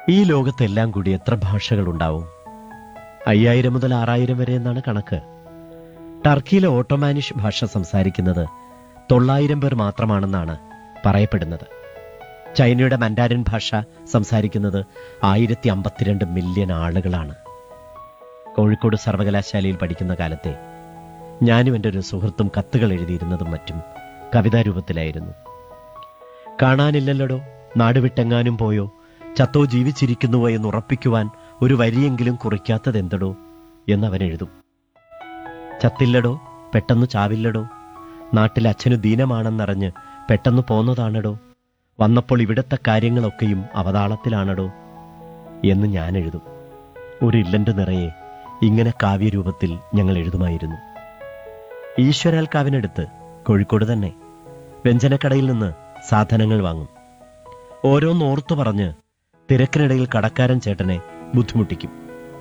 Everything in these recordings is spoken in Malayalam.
ഈ ലോകത്തെല്ലാം കൂടി എത്ര ഭാഷകളുണ്ടാവും അയ്യായിരം മുതൽ ആറായിരം വരെ എന്നാണ് കണക്ക് ടർക്കിയിലെ ഓട്ടോമാനിഷ് ഭാഷ സംസാരിക്കുന്നത് തൊള്ളായിരം പേർ മാത്രമാണെന്നാണ് പറയപ്പെടുന്നത് ചൈനയുടെ മൻഡാരിൻ ഭാഷ സംസാരിക്കുന്നത് ആയിരത്തി അമ്പത്തിരണ്ട് മില്യൺ ആളുകളാണ് കോഴിക്കോട് സർവകലാശാലയിൽ പഠിക്കുന്ന കാലത്തെ ഞാനും എൻ്റെ ഒരു സുഹൃത്തും കത്തുകൾ എഴുതിയിരുന്നതും മറ്റും കവിതാ രൂപത്തിലായിരുന്നു കാണാനില്ലല്ലടോ നാടുവിട്ടെങ്ങാനും പോയോ ചത്തോ ജീവിച്ചിരിക്കുന്നുവോ എന്ന് ഉറപ്പിക്കുവാൻ ഒരു വരിയെങ്കിലും കുറിക്കാത്തതെന്തടോ എന്നവൻ എഴുതും ചത്തില്ലടോ പെട്ടെന്ന് ചാവില്ലടോ നാട്ടിൽ അച്ഛനു ദീനമാണെന്നറിഞ്ഞ് പെട്ടെന്ന് പോന്നതാണടോ വന്നപ്പോൾ ഇവിടത്തെ കാര്യങ്ങളൊക്കെയും അവതാളത്തിലാണടോ എന്ന് ഞാൻ എഴുതും ഒരു ഇല്ലന്റ് നിറയെ ഇങ്ങനെ കാവ്യരൂപത്തിൽ ഞങ്ങൾ എഴുതുമായിരുന്നു ഈശ്വരാൽ കാവിനടുത്ത് കോഴിക്കോട് തന്നെ വ്യഞ്ജനക്കടയിൽ നിന്ന് സാധനങ്ങൾ വാങ്ങും ഓരോന്നോർത്തു പറഞ്ഞ് തിരക്കിനിടയിൽ കടക്കാരൻ ചേട്ടനെ ബുദ്ധിമുട്ടിക്കും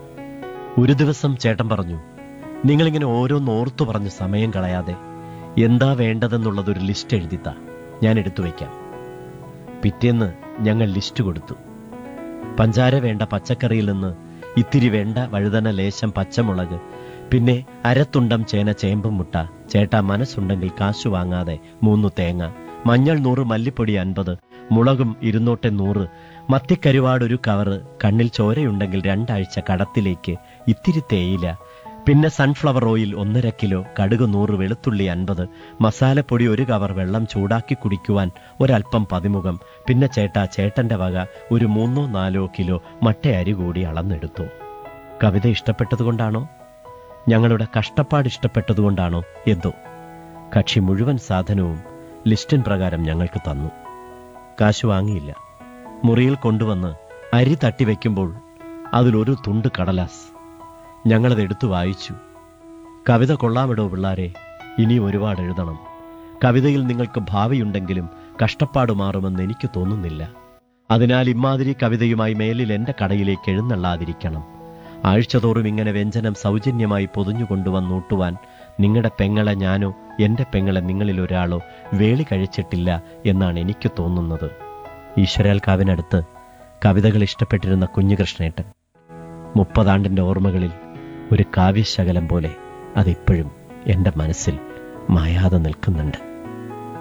ഒരു ദിവസം ചേട്ടൻ പറഞ്ഞു നിങ്ങളിങ്ങനെ ഓരോന്നോർത്തു പറഞ്ഞ് സമയം കളയാതെ എന്താ വേണ്ടതെന്നുള്ളതൊരു ലിസ്റ്റ് എഴുതിത്താ ഞാൻ എടുത്തു വയ്ക്കാം പിറ്റേന്ന് ഞങ്ങൾ ലിസ്റ്റ് കൊടുത്തു പഞ്ചാര വേണ്ട പച്ചക്കറിയിൽ നിന്ന് ഇത്തിരി വേണ്ട വഴുതന ലേശം പച്ചമുളക് പിന്നെ അരത്തുണ്ടം ചേന ചേമ്പും മുട്ട ചേട്ടാ മനസ്സുണ്ടെങ്കിൽ കാശു വാങ്ങാതെ മൂന്നു തേങ്ങ മഞ്ഞൾ നൂറ് മല്ലിപ്പൊടി അൻപത് മുളകും ഇരുന്നൂറ്റെ നൂറ് മത്തിക്കരുവാട് ഒരു കവറ് കണ്ണിൽ ചോരയുണ്ടെങ്കിൽ രണ്ടാഴ്ച കടത്തിലേക്ക് ഇത്തിരി തേയില പിന്നെ സൺഫ്ലവർ ഓയിൽ ഒന്നര കിലോ കടുക് നൂറ് വെളുത്തുള്ളി അൻപത് മസാലപ്പൊടി ഒരു കവർ വെള്ളം ചൂടാക്കി കുടിക്കുവാൻ ഒരൽപ്പം പതിമുഖം പിന്നെ ചേട്ടാ ചേട്ടന്റെ വക ഒരു മൂന്നോ നാലോ കിലോ മട്ട അരി കൂടി അളന്നെടുത്തു കവിത ഇഷ്ടപ്പെട്ടതുകൊണ്ടാണോ ഞങ്ങളുടെ കഷ്ടപ്പാട് ഇഷ്ടപ്പെട്ടതുകൊണ്ടാണോ എന്തോ കക്ഷി മുഴുവൻ സാധനവും ലിസ്റ്റിൻ പ്രകാരം ഞങ്ങൾക്ക് തന്നു കാശ് വാങ്ങിയില്ല മുറിയിൽ കൊണ്ടുവന്ന് അരി തട്ടിവെക്കുമ്പോൾ അതിലൊരു തുണ്ട് കടലാസ് ഞങ്ങളത് എടുത്തു വായിച്ചു കവിത കൊള്ളാമിടോ പിള്ളാരെ ഇനി ഒരുപാട് എഴുതണം കവിതയിൽ നിങ്ങൾക്ക് ഭാവിയുണ്ടെങ്കിലും കഷ്ടപ്പാട് മാറുമെന്ന് എനിക്ക് തോന്നുന്നില്ല അതിനാൽ ഇമാതിരി കവിതയുമായി മേലിൽ എന്റെ കടയിലേക്ക് എഴുന്നള്ളാതിരിക്കണം ആഴ്ചതോറും ഇങ്ങനെ വ്യഞ്ജനം സൗജന്യമായി പൊതിഞ്ഞു കൊണ്ടുവന്നൂട്ടുവാൻ നിങ്ങളുടെ പെങ്ങളെ ഞാനോ എന്റെ പെങ്ങളെ നിങ്ങളിൽ ഒരാളോ വേളി കഴിച്ചിട്ടില്ല എന്നാണ് എനിക്ക് തോന്നുന്നത് ഈശ്വരാൽ കാവിനടുത്ത് കവിതകൾ ഇഷ്ടപ്പെട്ടിരുന്ന കുഞ്ഞുകൃഷ്ണേട്ടൻ മുപ്പതാണ്ടിന്റെ ഓർമ്മകളിൽ ഒരു കാവ്യശകലം പോലെ അതിപ്പോഴും എന്റെ മനസ്സിൽ മായാതെ നിൽക്കുന്നുണ്ട്